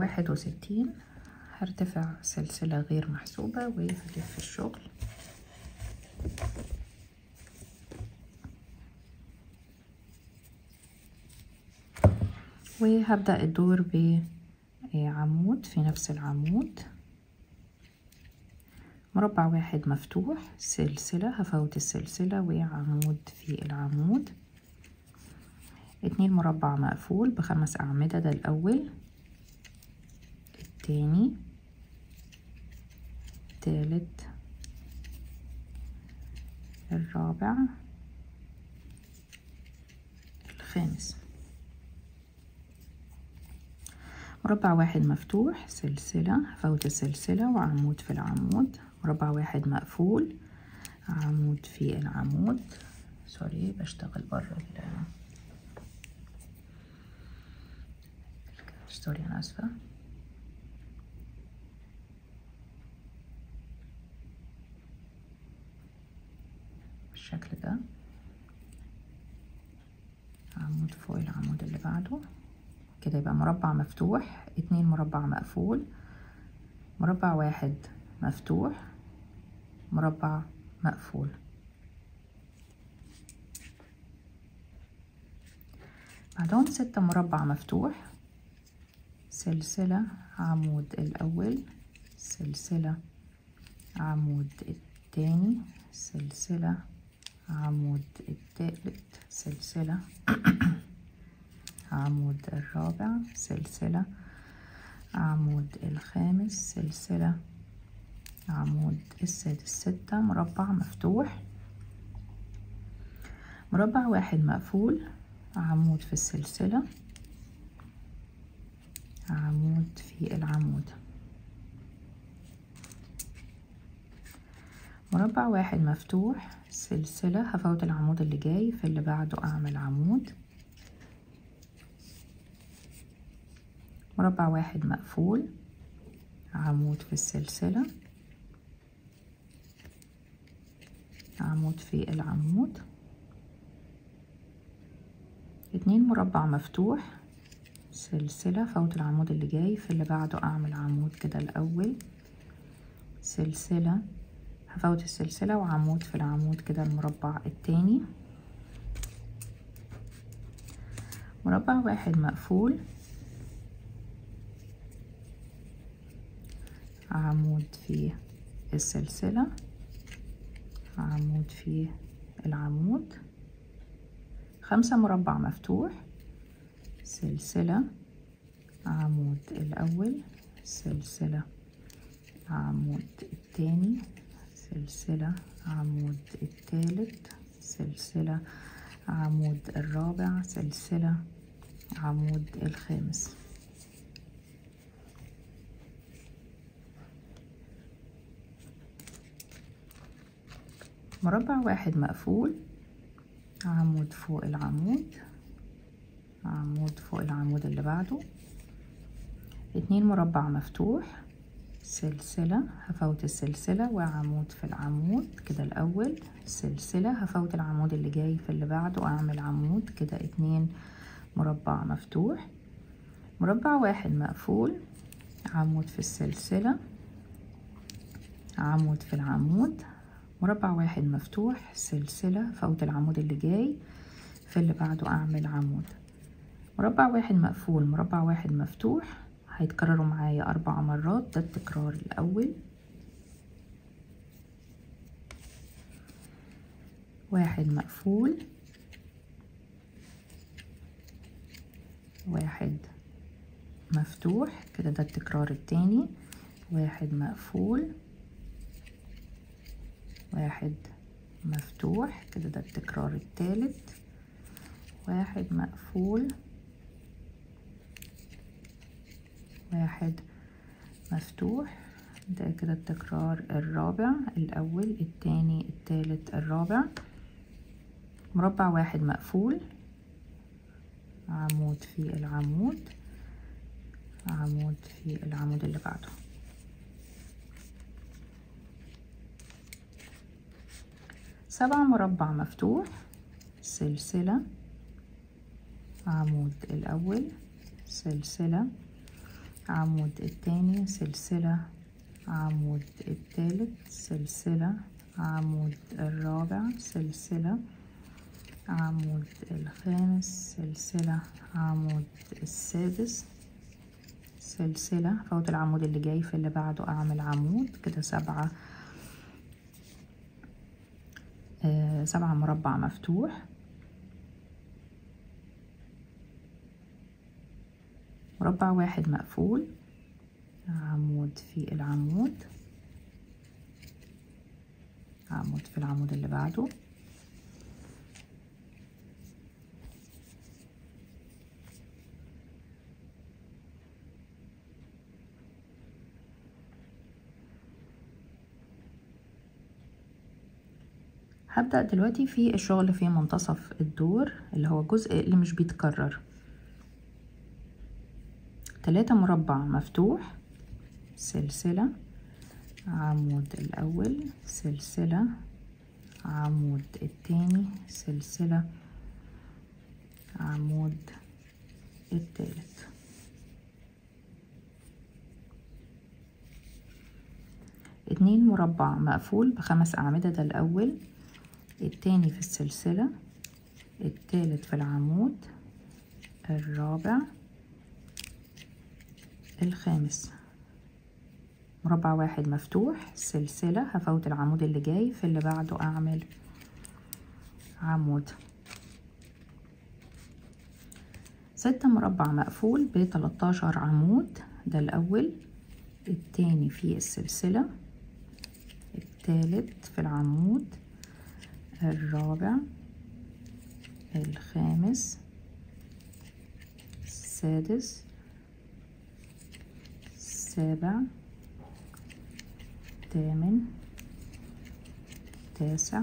واحد وستين هرتفع سلسلة غير محسوبة وهلف الشغل وهبدأ الدور بعمود في نفس العمود مربع واحد مفتوح سلسلة هفوت السلسلة وعمود في العمود اتنين مربع مقفول بخمس أعمدة ده الأول التاني التالت الرابع الخامس مربع واحد مفتوح سلسلة هفوت السلسلة وعمود في العمود مربع واحد مقفول عمود في العمود سوري بشتغل بره سوري انا اسفه بالشكل ده عمود فوق العمود اللي بعده كده يبقى مربع مفتوح اتنين مربع مقفول مربع واحد مفتوح مربع مقفول بعدهم ستة مربع مفتوح سلسلة عمود الأول سلسلة عمود التاني سلسلة عمود التالت سلسلة عمود الرابع سلسلة عمود الخامس سلسلة عمود السادس ستة مربع مفتوح مربع واحد مقفول عمود في السلسلة عمود في العمود مربع واحد مفتوح سلسلة هفوت العمود اللي جاي في اللي بعده أعمل عمود مربع واحد مقفول عمود في السلسلة عمود في العمود اتنين مربع مفتوح سلسلة فوت العمود اللي جاي في اللي بعده اعمل عمود كده الاول سلسلة هفوت السلسلة وعمود في العمود كده المربع التاني مربع واحد مقفول عمود في السلسلة عمود في العمود خمسة مربع مفتوح سلسلة عمود الأول سلسلة عمود التاني سلسلة عمود التالت سلسلة عمود الرابع سلسلة عمود الخامس مربع واحد مقفول عمود فوق العمود عمود فوق العمود اللي بعده اتنين مربع مفتوح سلسلة هفوت السلسلة وعمود في العمود كده الأول سلسلة هفوت العمود اللي جاي في اللي بعده أعمل عمود كده اتنين مربع مفتوح مربع واحد مقفول عمود في السلسلة عمود في العمود مربع واحد مفتوح سلسلة فوت العمود اللي جاي في اللي بعده أعمل عمود مربع واحد مقفول مربع واحد مفتوح هيتكرروا معايا أربع مرات ده التكرار الأول واحد مقفول واحد مفتوح كده ده التكرار التاني واحد مقفول واحد مفتوح كده ده التكرار التالت واحد مقفول واحد مفتوح ده كده التكرار الرابع الأول التاني التالت الرابع مربع واحد مقفول عمود في العمود عمود في العمود اللي بعده سبعة مربع مفتوح سلسلة عمود الأول سلسلة عمود التاني سلسلة عمود التالت سلسلة عمود الرابع سلسلة عمود الخامس سلسلة عمود السادس سلسلة فوت العمود اللي جاي في اللي بعده أعمل عمود كده سبعة آه سبعة مربع مفتوح مربع واحد مقفول عمود في العمود عمود في العمود اللي بعده هبدأ دلوقتي في الشغل في منتصف الدور اللي هو الجزء اللي مش بيتكرر تلاتة مربع مفتوح سلسلة عمود الأول سلسلة عمود التاني سلسلة عمود التالت اتنين مربع مقفول بخمس أعمدة ده الأول التاني في السلسلة التالت في العمود الرابع الخامس مربع واحد مفتوح سلسلة هفوت العمود اللي جاي في اللي بعده أعمل عمود ستة مربع مقفول بتلاتاشر عمود ده الأول التاني في السلسلة التالت في العمود الرابع الخامس السادس السابع الثامن التاسع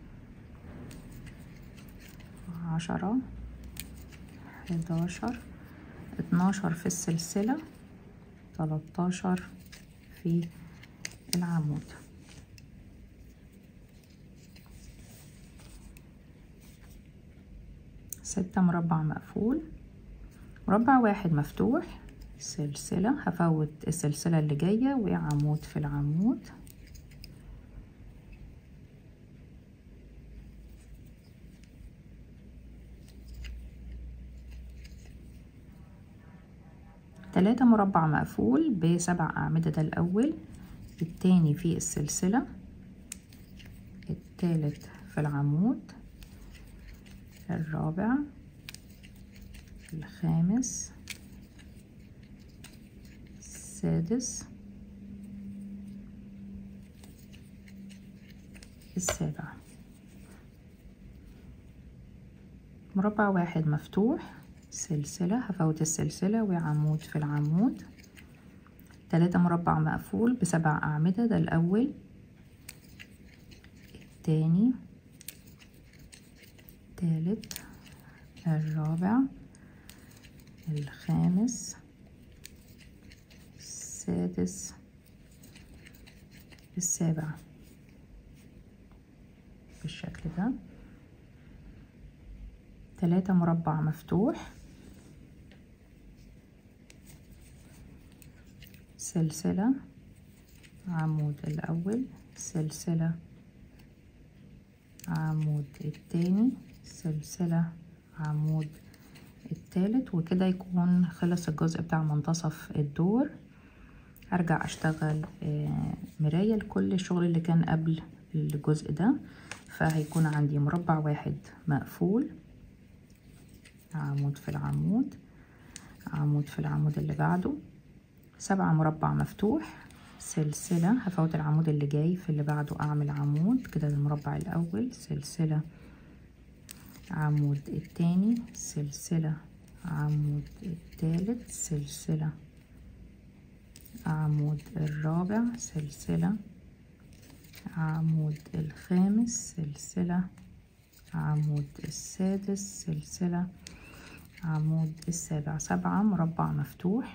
عشرة حداشر اتناشر في السلسلة تلاتاشر في العمود ستة مربع مقفول مربع واحد مفتوح سلسلة هفوت السلسلة اللي جاية وعمود في العمود تلاتة مربع مقفول بسبع أعمدة ده الأول التاني في السلسلة التالت في العمود الرابع الخامس السادس السابع مربع واحد مفتوح سلسلة هفوت السلسلة وعمود في العمود تلاتة مربع مقفول بسبع أعمدة ده الأول التاني التالت الرابع الخامس السادس السابع بالشكل ده تلاتة مربع مفتوح سلسلة عمود الأول سلسلة عمود التاني سلسلة عمود التالت وكده يكون خلص الجزء بتاع منتصف الدور ارجع اشتغل مراية لكل الشغل اللي كان قبل الجزء ده فهيكون عندي مربع واحد مقفول عمود في العمود عمود في العمود اللي بعده سبعة مربع مفتوح سلسلة هفوت العمود اللي جاي في اللي بعده اعمل عمود كده المربع الاول سلسلة عمود التاني سلسلة عمود التالت سلسلة عمود الرابع سلسلة عمود الخامس سلسلة عمود السادس سلسلة عمود السابع سبعة مربع مفتوح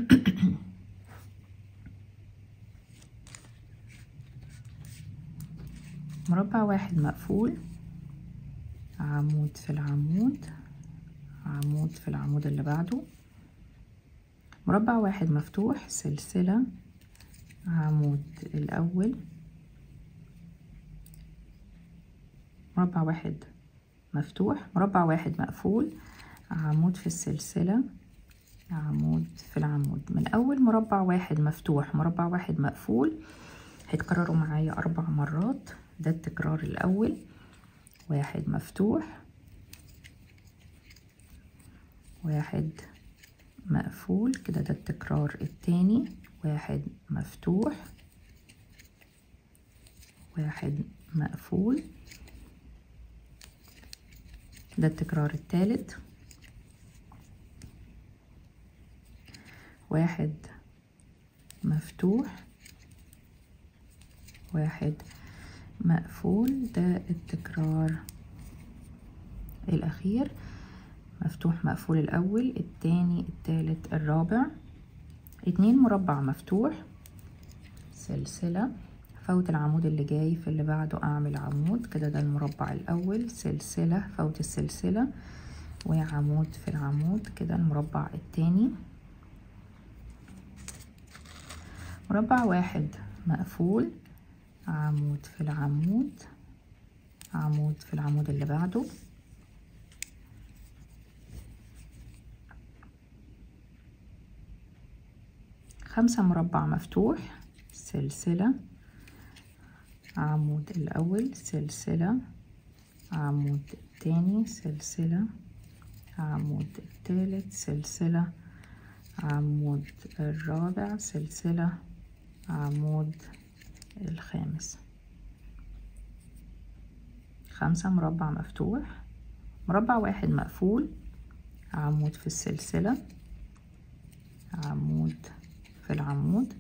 مربع واحد مقفول عمود في العمود عمود في العمود اللي بعده مربع واحد مفتوح سلسلة عمود الأول مربع واحد مفتوح مربع واحد مقفول عمود في السلسلة عمود في العمود من أول مربع واحد مفتوح مربع واحد مقفول هيتكرروا معايا أربع مرات ده التكرار الأول واحد مفتوح واحد مقفول كده ده التكرار التاني واحد مفتوح واحد مقفول ده التكرار التالت واحد مفتوح واحد مقفول ده التكرار الأخير مفتوح مقفول الأول التاني التالت الرابع اتنين مربع مفتوح سلسلة فوت العمود اللي جاي في اللي بعده أعمل عمود كده ده المربع الأول سلسلة فوت السلسلة وعمود في العمود كده المربع التاني مربع واحد مقفول عمود في العمود عمود في العمود اللي بعده خمسة مربع مفتوح سلسلة عمود الأول سلسلة عمود التاني سلسلة عمود التالت سلسلة عمود الرابع سلسلة عمود الخامس خمسة مربع مفتوح مربع واحد مقفول عمود في السلسلة عمود في العمود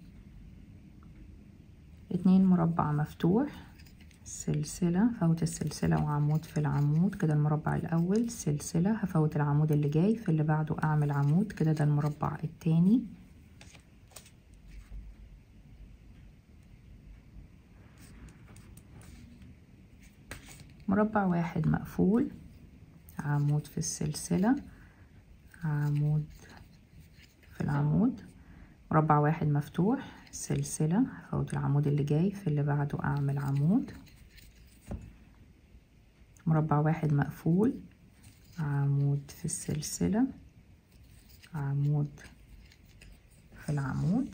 اتنين مربع مفتوح سلسلة فوت السلسلة وعمود في العمود كده المربع الأول سلسلة هفوت العمود اللي جاي في اللي بعده أعمل عمود كده ده المربع التاني مربع واحد مقفول عمود في السلسلة عمود في العمود مربع واحد مفتوح سلسلة هفوت العمود اللي جاي في اللي بعده أعمل عمود مربع واحد مقفول عمود في السلسلة عمود في العمود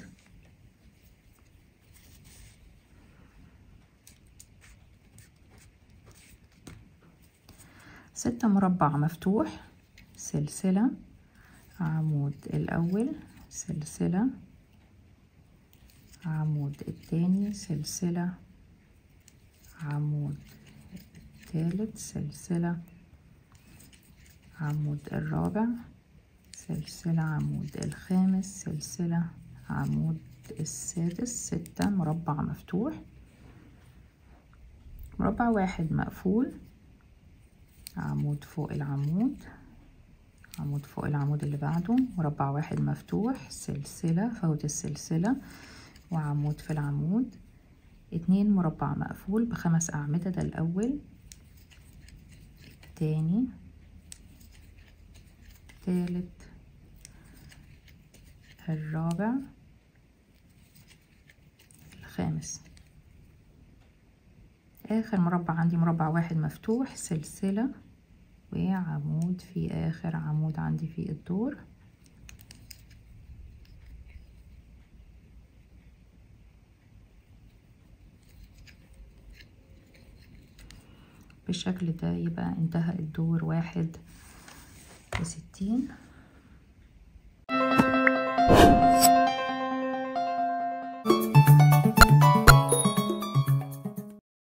ستة مربع مفتوح سلسلة عمود الأول سلسلة عمود التاني سلسلة عمود التالت سلسلة عمود الرابع سلسلة عمود الخامس سلسلة عمود السادس ستة مربع مفتوح مربع واحد مقفول عمود فوق العمود عمود فوق العمود اللي بعده مربع واحد مفتوح سلسلة فوت السلسلة وعمود في العمود اتنين مربع مقفول بخمس أعمدة ده الأول التاني التالت الرابع الخامس آخر مربع عندي مربع واحد مفتوح سلسلة وعمود في آخر عمود عندي في الدور بالشكل ده يبقى انتهى الدور واحد وستين